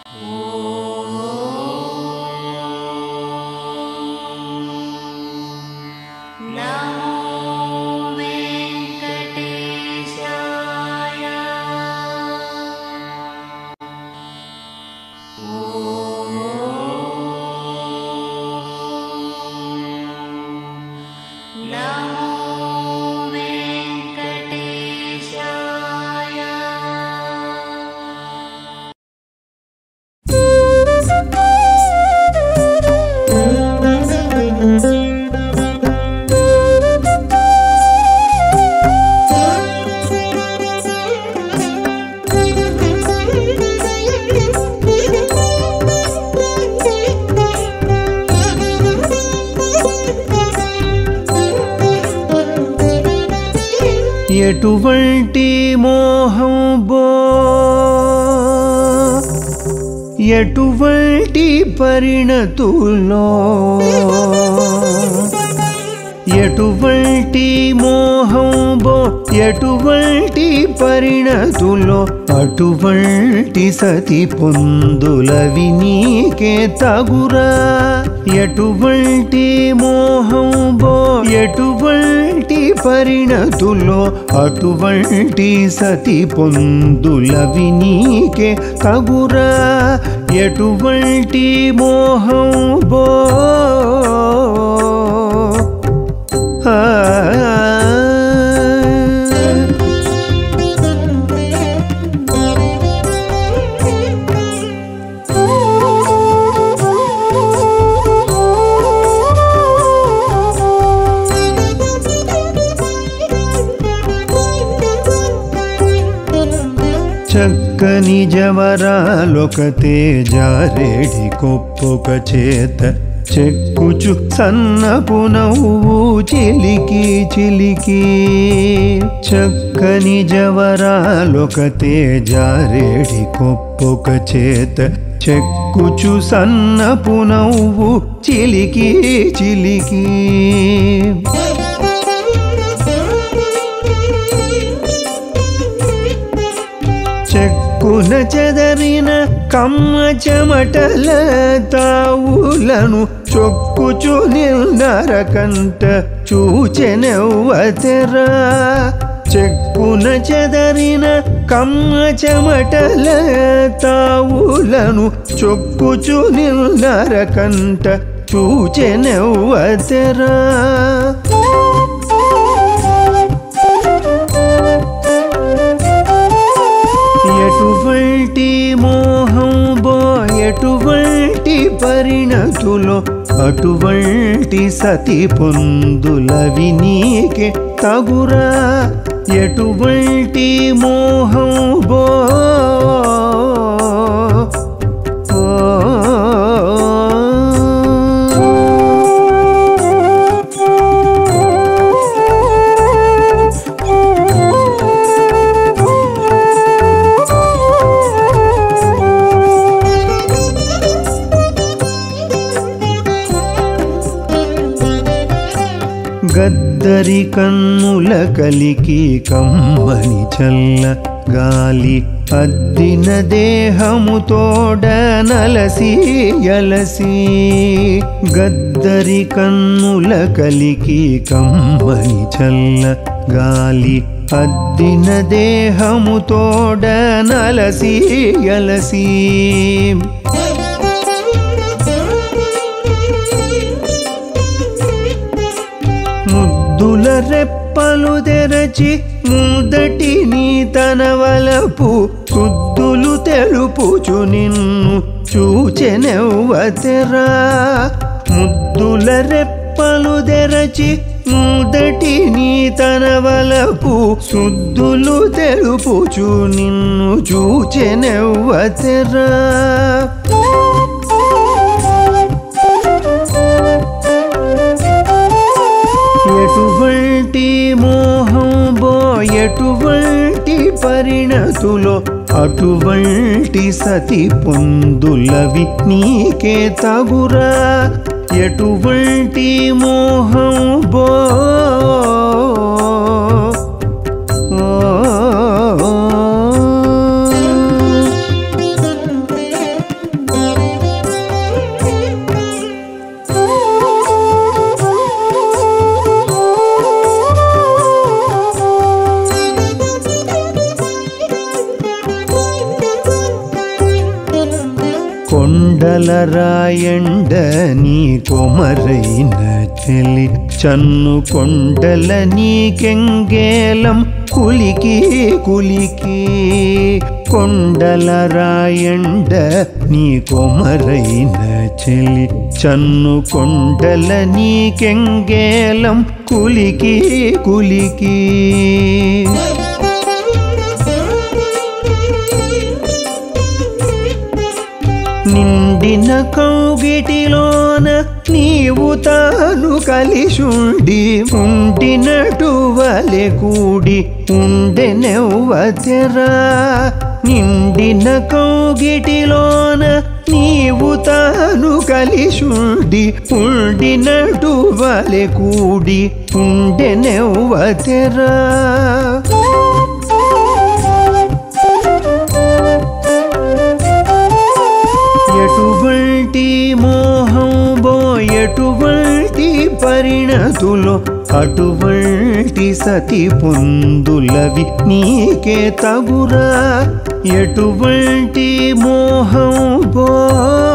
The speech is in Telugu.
ఎటువంటి మోహం బో ఎటువంటి పరిణతుల్లో ఎటువంటి మోహం బో ఎటువంటి పరిణతులో అటువంటి సతి పొందులవి నీకే తగురా ఎటువంటి మోహం బో ఎటువంటి పరిణతులో అటువంటి సతి పొందులవి నీకే తగురా ఎటువంటి మోహం బో ఆ చక్కని జవరాలొకతే జారేడి కొప్పొక చేత చెక్కుచు సన్నపు నవ్వు చిలికి చిలికి చక్కని జవరాలొకతే జారేడి కొప్పొక చేత చెక్కుచు సన్నపు నవ్వు చిలికి చిలికి చెక్కున చెదరిన కమ్మ చెమటల తావులను చొక్కుచు నిల్నరకంట చూచెనెవ్వతెరా చెక్కున చెదరిన కమ్మ చెమటల తావులను చొక్కుచు నిల్నరకంట చూచెనెవ్వతెరా ఎటువంటి మోహం బో ఎటువంటి పరిణతులో అటువంటి సతి పొందులవి నీకే తగురా ఎటువంటి మోహం బో గద్దరి కన్నుల కలికి కమ్మని చల్ల గాలి అద్దిన దేహము తోడ నలసి ఎలసి గద్దరి కన్నుల కలికి కమ్మని చల్ల గాలి అద్దిన దేహము తోడ నలసి ఎలసి ముద్దుల రెప్పలు తెరచి ముందటి నీ తన వలపు సుద్దులు తెలుపుచు నిన్ను చూచెనెవ్వతెరా ముద్దుల రెప్పలు తెరచి ముందటి నీ తన వలపు సుద్దులు తెలుపుచు నిన్ను చూచెనెవ్వతెరా ఎటువంటి మోహం బో ఎటువంటి పరిణతులో అటువంటి సతి పొందులవి నీకే తగురా ఎటువంటి మోహం బో కొండల రాయండ నీ కొమరైన చెలి చన్ను కొండల నీకెంగేలం కులికి కులికి కొండల రాయండ నీ కొమరైన చెలి చన్ను కొండల నీకెంగేలం కులికి కులికి నిండిన కౌగిటిలోన నీవు తాను కలిసుండి ఉండినటు వలె కూడి ఉండెనెవ్వతెరా నిండిన కౌగిటిలోన నీవు తాను కలిసుండి ఉండినటు వలె కూడి ఉండెనెవ్వతెరా ఎటువంటి మోహం బో ఎటువంటి పరిణతులో అటువంటి సతి పొందులవి నీకే తగురా ఎటువంటి మోహం బో